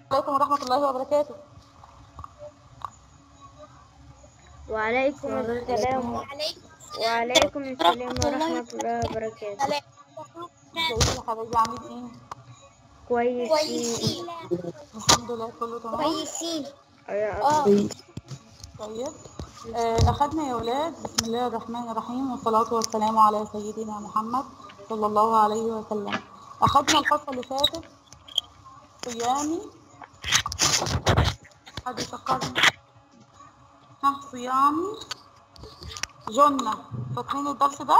عليكم ورحمة الله وبركاته وعليكم السلام وعليكم السلام ورحمة الله وبركاته ازيك يا حبايبي عاملين ايه؟ كويسين الحمد لله كله تمام كويسين يا طيب آه، أخذنا يا ولاد بسم الله الرحمن الرحيم والصلاة والسلام على سيدنا محمد صلى الله عليه وسلم أخذنا الفصل اللي فاتت صيامي حد يفكرني ها صيامي جنة فاكرين الدرس ده؟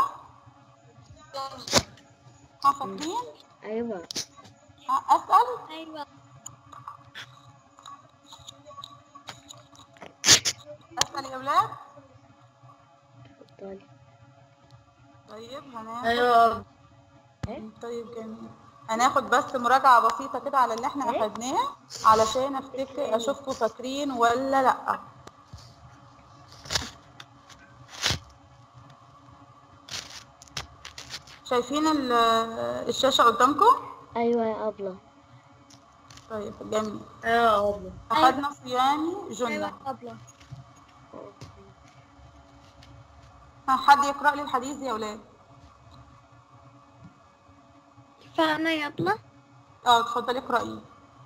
ها فاكرين؟ أيوة ها أسأل؟ ايوه أسأل يا ولاد؟ اتفضلي طيب هناخد ايوه طيب جميل هناخد بس مراجعة بسيطة كده على اللي احنا أخدناه علشان أفتكر أشوفكم فاكرين ولا لأ شايفين ال- الشاشة قدامكم؟ أيوة يا أبلة طيب جميل ايوه أخدنا صيامي جنة قبله ها، حد يقرأ لي الحديث يا ولاد فانا يطلع اه اتفضلي اقرأي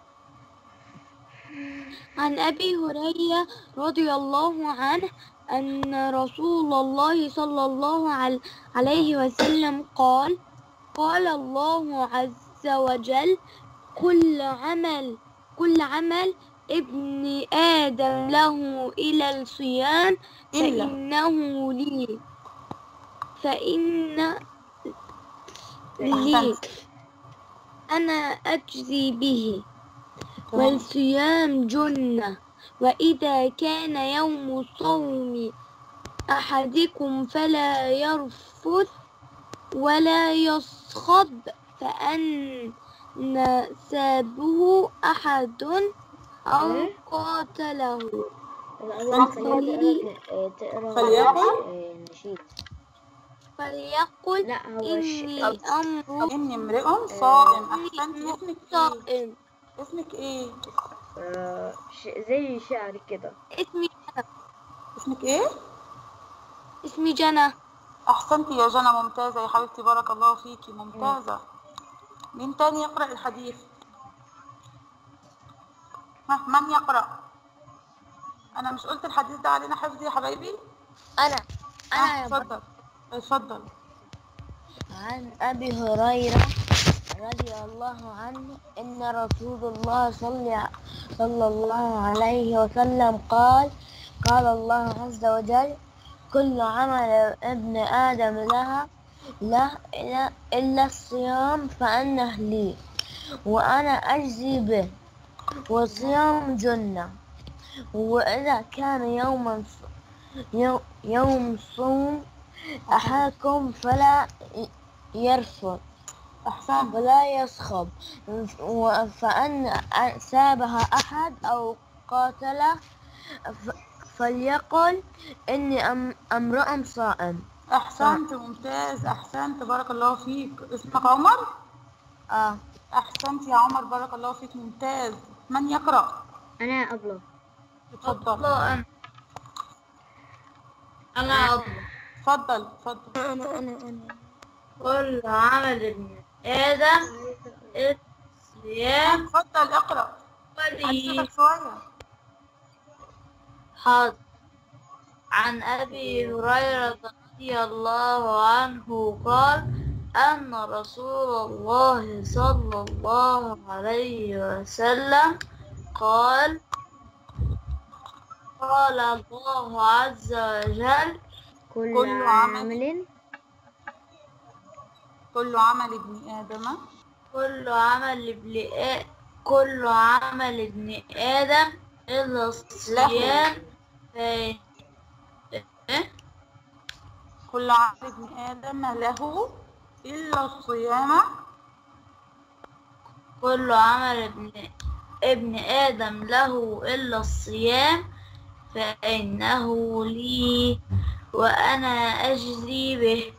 عن أبي هريرة رضي الله عنه أن رسول الله صلى الله عل- عليه وسلم قال قال الله عز وجل كل عمل كل عمل ابن آدم له إلى الصيام إلا فإنه لي فإن لي أحسنت. أنا أجزي به تمام. والصيام جنة وإذا كان يوم صوم أحدكم فلا يرفث ولا يصخب فأن سابه أحد أو إيه؟ قاتله الأول خليها تقرا تقرا فليقل. آه، نشيد فليقل لا هو إني الش- أمر إني امرئ صائم أحسنتي اسمك إيه؟ صائم اسمك إيه؟ آه، ش- زي شعر كده اسمي اسمك إيه؟ اسمي جنى أحسنتي يا جنى ممتازة يا حبيبتي بارك الله فيكي ممتازة مين تاني يقرأ الحديث؟ ها من يقرأ؟ أنا مش قلت الحديث ده علينا حفظ يا حبايبي؟ أنا آه، اتفضل اتفضل عن أبي هريرة رضي الله عنه إن رسول الله صلى صلى الله عليه وسلم قال قال الله عز وجل كل عمل ابن آدم لها له إلا, إلا الصيام فأنه لي وأنا أجزي به والصيام جنة وإذا كان يوما يو- يوم صوم أحدكم فلا ي- يرفض أحسنت ولا يصخب و- فأن سابها أحد أو قاتله ف- فليقل إني أم- امرؤ صائم أحسنت ممتاز أحسنت بارك الله فيك اسمك عمر؟ آه أحسنت يا عمر بارك الله فيك ممتاز من يقرأ؟ أنا يا أبلة اتفضل أنا أنا اتفضل اتفضل أنا أنا أنا كل عمل ابن آدم الصيام اتفضل اقرأ ولي هنسيبك شوية حاضر عن أبي هريرة رضي الله عنه قال أن رسول الله صلى الله عليه وسلم قال قال الله عز وجل كل, كل عمل. عمل كل عمل ابن آدم كل عمل ابن آ- كل عمل ابن آدم إلا الصيام ف- إيه؟ كل عمل ابن آدم له إلا الصيام كل عمل ابن ابن آدم له إلا الصيام فإنه لي وأنا أجزي به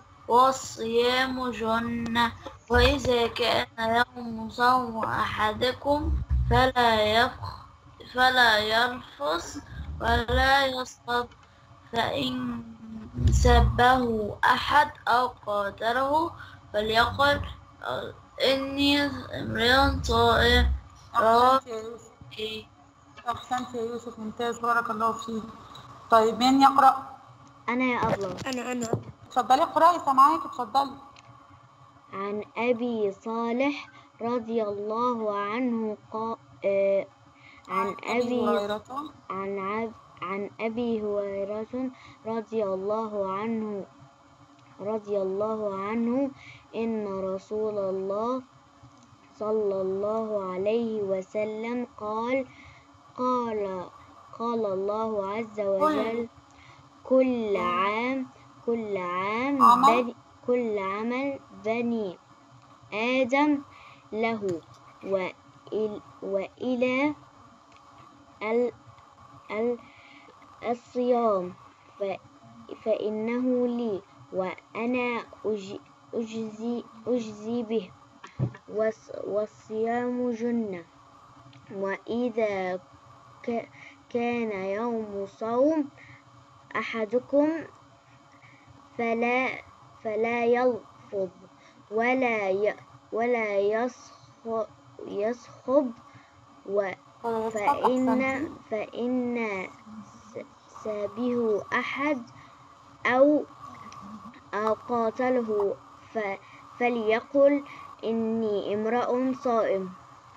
والصيام جنة وإذا كان يوم صوم أحدكم فلا يفخ فلا يرفص ولا يصخب فإن سبه أحد أو قاتله فليقل آه، إني امرئ صائم أحسنت يا يوسف أحسنت يا يوسف ممتاز بارك الله فيك طيب مين يقرأ؟ أنا يا أبلة أنا أنا اتفضلي اقرأي سامعاك اتفضلي عن أبي صالح رضي الله عنه قا... آه، عن أبي هريرة عن عب... عن أبي هريرة رضي الله عنه رضي الله عنه إن رسول الله صلى الله عليه وسلم قال قال قال الله عز وجل كل عام كل عام عمل؟ بني كل عمل بني آدم له وإل وإلى ال ال الصيام ف فإنه لي وأنا أج- أجزي, أجزي به والص- والصيام جنة وإذا ك كان يوم صوم أحدكم فلا فلا يلفظ ولا ي ولا يصخ يصخب و فإن فإن س- سابه أحد أو أو قاتله ف فليقل إني امرأ صائم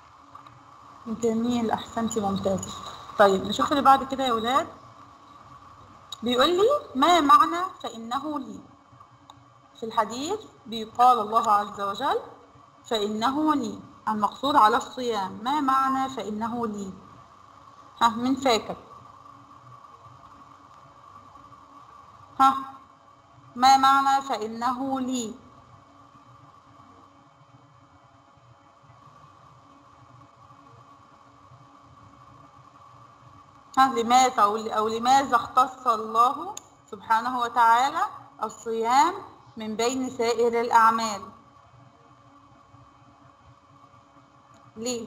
جميل احسنتي ممتاز طيب نشوف اللي بعد كده يا ولاد بيقول لي ما معنى فانه لي في الحديث بيقال الله عز وجل فانه لي المقصود على الصيام ما معنى فانه لي ها من فاكر ها ما معنى فانه لي ها لماذا أو, أو لماذا اختص الله سبحانه وتعالى الصيام من بين سائر الأعمال ليه؟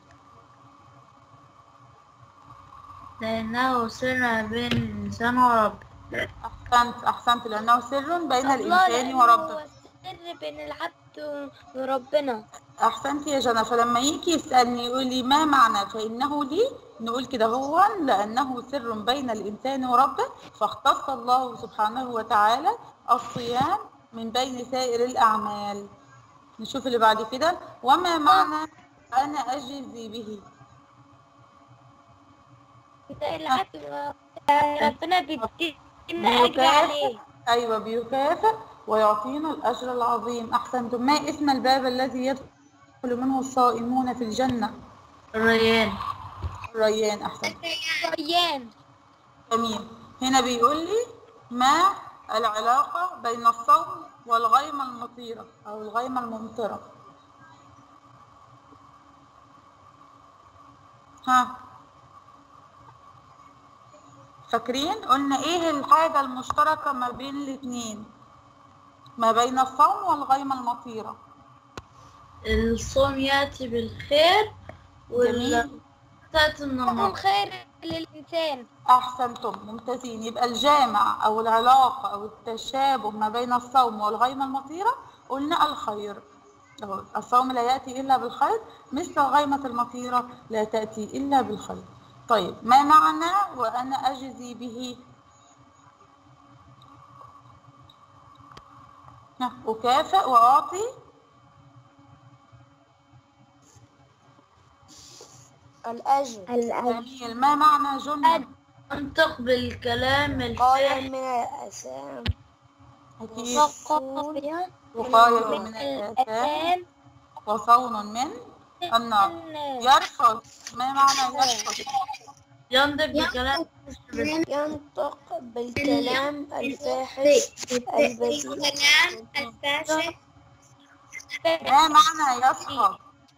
لأنه سر بين الإنسان وربه أحسنت أحسنت لأنه سر بين الإنسان وربه سر بين العبد وربنا أحسنت يا جنى فلما يجي يسألني يقول لي ما معنى فإنه لي نقول كده هو لأنه سر بين الإنسان وربه فاختص الله سبحانه وتعالى الصيام من بين سائر الأعمال نشوف اللي بعد كده وما معنى أنا أجزي به ده العبد ربنا بيدينا أجر عليه أيوة بيكافئ ويعطينا الأجر العظيم أحسنتم ما اسم الباب الذي يدخل منه الصائمون في الجنة الريان الريان أحسنت ريان جميل هنا بيقول لي ما العلاقة بين الصوم والغيمة المطيرة أو الغيمة الممطرة ها فاكرين قلنا ايه الحاجة المشتركة ما بين الاتنين ما بين الصوم والغيمة المطيرة الصوم يأتي بالخير جميل وال تأتي من النار الخير للإنسان أحسنتم ممتازين يبقى الجامع أو العلاقة أو التشابه ما بين الصوم والغيمة المطيرة قلنا الخير أهو الصوم لا يأتي إلا بالخير مثل غيمة المطيرة لا تأتي إلا بالخير طيب ما معنى وأنا أجزي به ها، أكافئ وأعطي الأجر جميل ما معنى جنة انطق بالكلام قال الفاحش من الأسام أكيد وقاية وقاية من من الآثام الأسام وصون من النار يرفض ما معنى يرفض ينطق بالكلام ينطق بالكلام الفاحش البذيء الفاحش ما معنى يسخط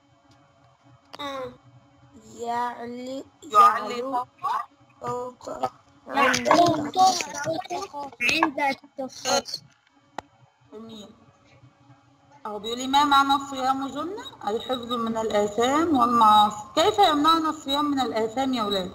يعلي يعلي يعلو فوق فوق عند عند التخاط جميل أو بيقول لي ما معنى الصيام جنة أي حفظ من الآثام والمعاصي كيف يمنعنا الصيام من الآثام يا أولاد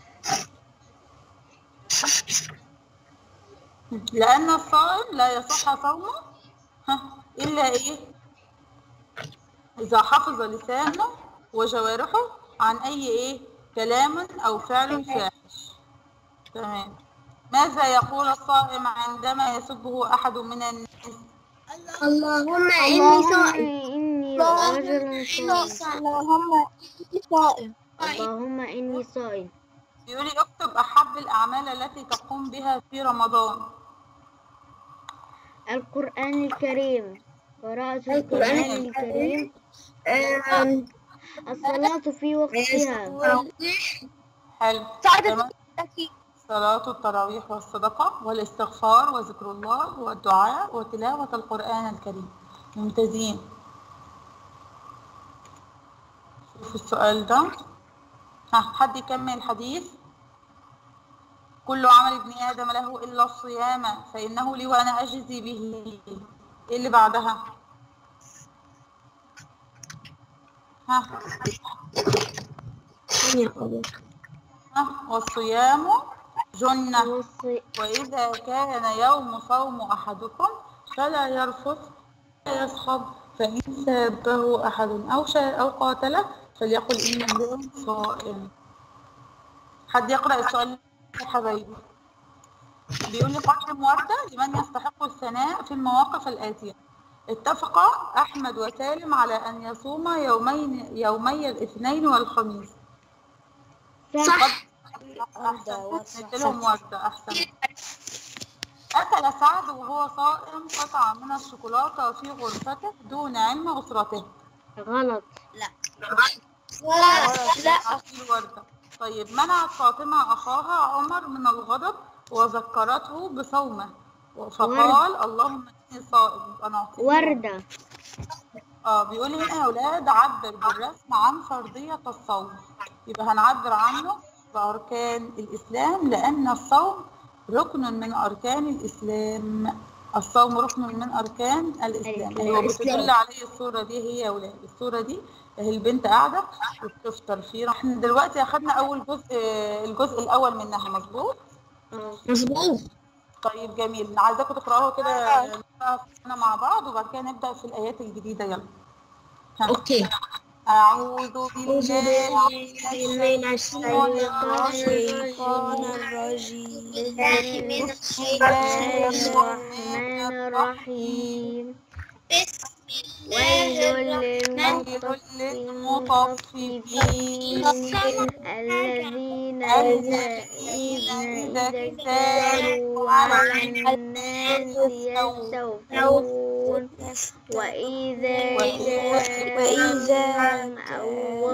لأن الصائم لا يصح صومه ها، إلا إيه إذا حفظ لسانه وجوارحه عن أي إيه كلام أو فعل فاحش تمام ماذا يقول الصائم عندما يسبه أحد من الناس اللهم اللهم إني رجل صائم اللهم إني صائم اللهم إني صائم بيقول لي اكتب أحب الأعمال التي تقوم بها في رمضان القرآن الكريم قراءة القرآن الكريم الصلاة في وقتها حلو تمام. صلاة التراويح والصدقة والاستغفار وذكر الله والدعاء وتلاوة القرآن الكريم ممتازين شوف السؤال ده ها حد يكمل الحديث كل عمل ابن آدم له إلا الصيام فإنه لي وأنا أجزي به إيه اللي بعدها ها ها والصيام جنة والصي- وإذا كان يوم صوم أحدكم فلا يرفث ولا يصخب فإن سابه أحد أو شاء أو قاتله فليقل إني امرؤ صائم حد يقرأ السؤال يا حبايبي بيقول لي قدم وردة لمن يستحق الثناء في المواقف الآتية اتفق أحمد وسالم على أن يصوم يومين يومي الاثنين والخميس صح أحسن لهم وردة أحسن أكل سعد وهو صائم قطعة من الشوكولاتة في غرفته دون علم أسرته غلط لا أكل وردة طيب منعت فاطمة أخاها عمر من الغضب وذكرته بصومه فقال اللهم إني صائم يبقى نعطيه وردة اه بيقول هنا يا اولاد عبر بالرسم عن فرضية الصوم يبقى هنعبر عنه بأركان الإسلام لأن الصوم ركن من أركان الإسلام الصوم ركن من أركان الإسلام الإسلام. أيوة بتدل عليه الصورة دي هي يا اولاد الصورة دي هي البنت قاعدة وبتفطر فيه احنا دلوقتي أخدنا أول جزء الجزء الأول منها مظبوط مظبوط طيب جميل عايزاكم تقرأوها كده نقرأها كلنا مع بعض وبعد كده نبدأ في الآيات الجديدة يلا ها. اوكي أعوذ بالله من الشيطان الرجيم من الشيطان الرحمن الرحيم ويل للمطففين الذين إذا اكتالوا على الناس يستوفون وإذا وإذا أو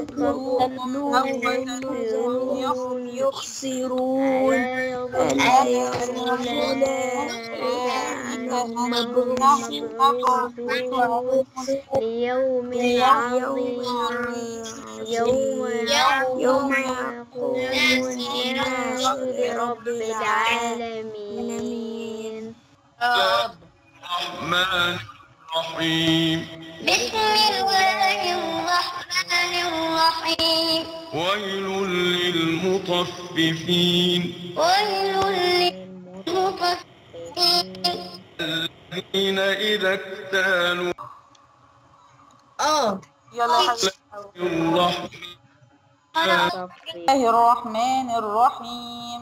وقفوا يخسرون ألا يظن أنهم مبعوثون ليوم عظيم يوم يوم يقوم الناس لرب العالمين الرحمن الرحيم بسم الله الرحمن الرحيم ويل للمطففين ويل للمطففين الذين إذا اكتالوا اه يلا يا حبيبي. الرحمن الله الرحمن الرحيم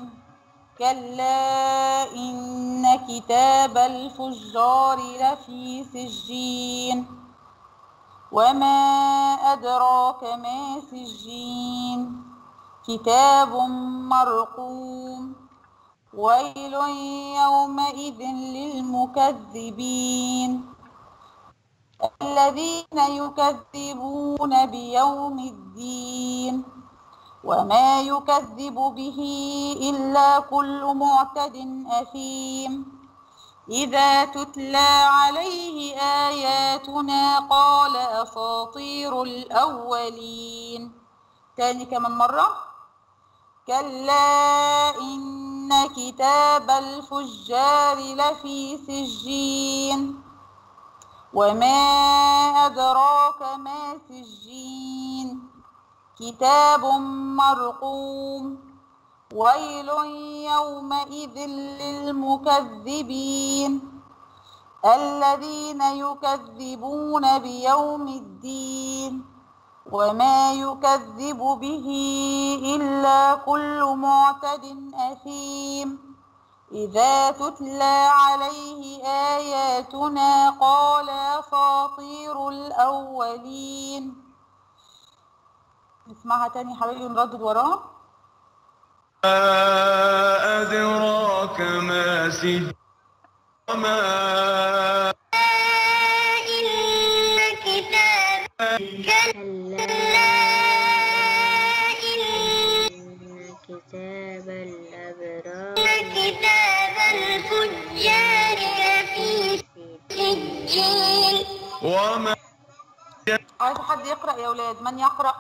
كلا إن كتاب الفجار لفي سجين وما أدراك ما سجين كتاب مرقوم ويل يومئذ للمكذبين الذين يكذبون بيوم الدين وما يكذب به إلا كل معتد أثيم إذا تتلى عليه آياتنا قال أساطير الأولين تاني كمان مرة كلا إن كتاب الفجار لفي سجين وما أدراك ما سجين كتاب مرقوم ويل يومئذ للمكذبين الذين يكذبون بيوم الدين وما يكذب به إلا كل معتد أثيم إذا تتلى عليه آياتنا قال أساطير الأولين نسمعها تاني يا حبايبي ونردد وراها ما أدراك ما سجين وما إن كتاب كلا إن إن كتاب الأبرار كتاب الفجار لفي سجين وما عايز حد يقرأ يا أولاد من يقرأ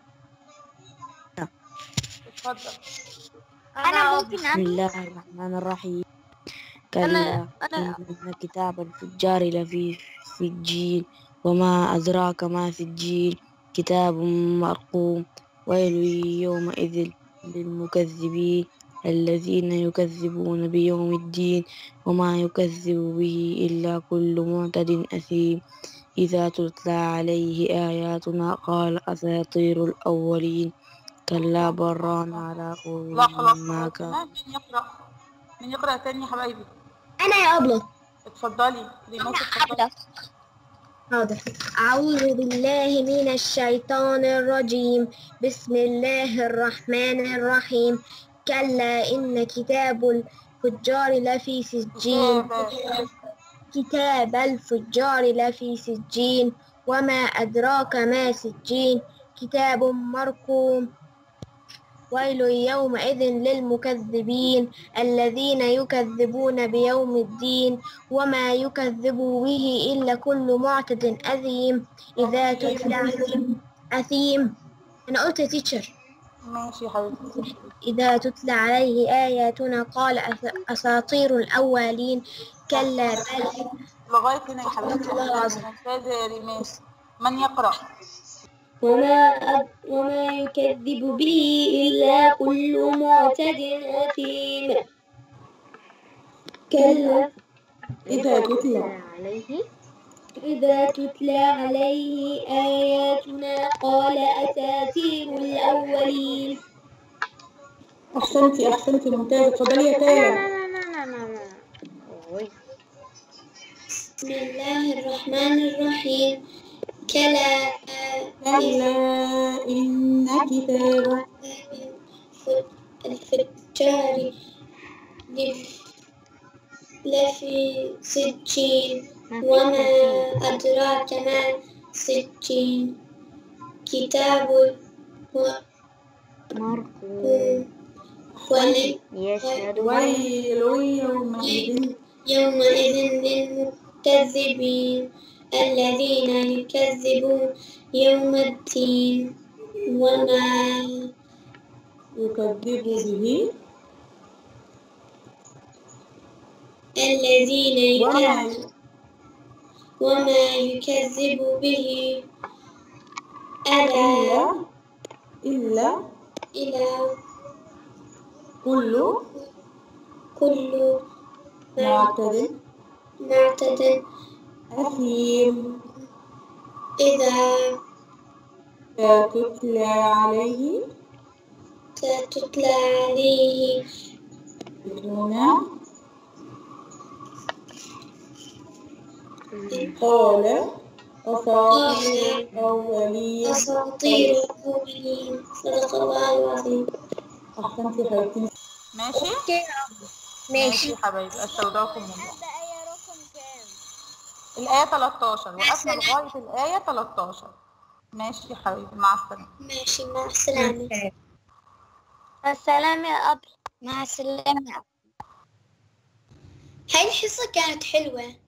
اتفضل أنا ممكن بسم الله الرحمن الرحيم كلا أنا- إن كتاب الفجار لفي سجين وما أدراك ما سجين كتاب مرقوم ويل يومئذ للمكذبين الذين يكذبون بيوم الدين وما يكذب به إلا كل معتد أثيم إذا تتلى عليه آياتنا قال أساطير الأولين كلا بران على لا خلاص قلوبهم ما خلاص. كانوا مين يقرأ مين يقرأ تاني يا حبايبي أنا يا أبلة اتفضلي ريمات اتفضلي حاضر أعوذ بالله من الشيطان الرجيم بسم الله الرحمن الرحيم كلا إن كتاب الفجار لفي سجين كتاب الفجار لفي سجين وما أدراك ما سجين كتاب مرقوم ويل يومئذ للمكذبين الذين يكذبون بيوم الدين وما يكذب به إلا كل معتد أثيم إذا تتلى أثيم أنا قلت تيتشر ماشي يا حبيبتي إذا تتلى عليه آياتنا قال أس- أساطير الأولين كلا بل لغاية هنا يا حبيبتي ممتازة يا ريماس من يقرأ وما أد- وما يكذب به إلا كل معتد أثيم كلا إذا تتلى عليه إذا تتلى عليه آياتنا قال أساطير الأولين أحسنتي أحسنتي ممتازة اتفضلي يا تايا بسم الله الرحمن الرحيم كلا كلا إن كتاب الفجار لفي سجين وما أدراك ما سجين كتاب مرقوم ولي يشهد ويل يومئذ يومئذ للمكذبين الذين يكذبون يوم الدين وما يكذب به الذين وما يكذب وما يكذب به ألا إلا إلا إلى كل كل معتد معتد أثيم إذا تتلى عليه تتلى عليه هنا قال أساطير الأولين أساطير الأولين صدق الله العظيم أحسنتي يا حبيبتي ماشي ماشي يا حبايبي أستودعكم الله الآية 13 وقفنا لغاية الآية 13 ماشي يا حبيبي مع السلامة ماشي مع السلامة السلام يا أبل مع السلامة هاي الحصة كانت حلوة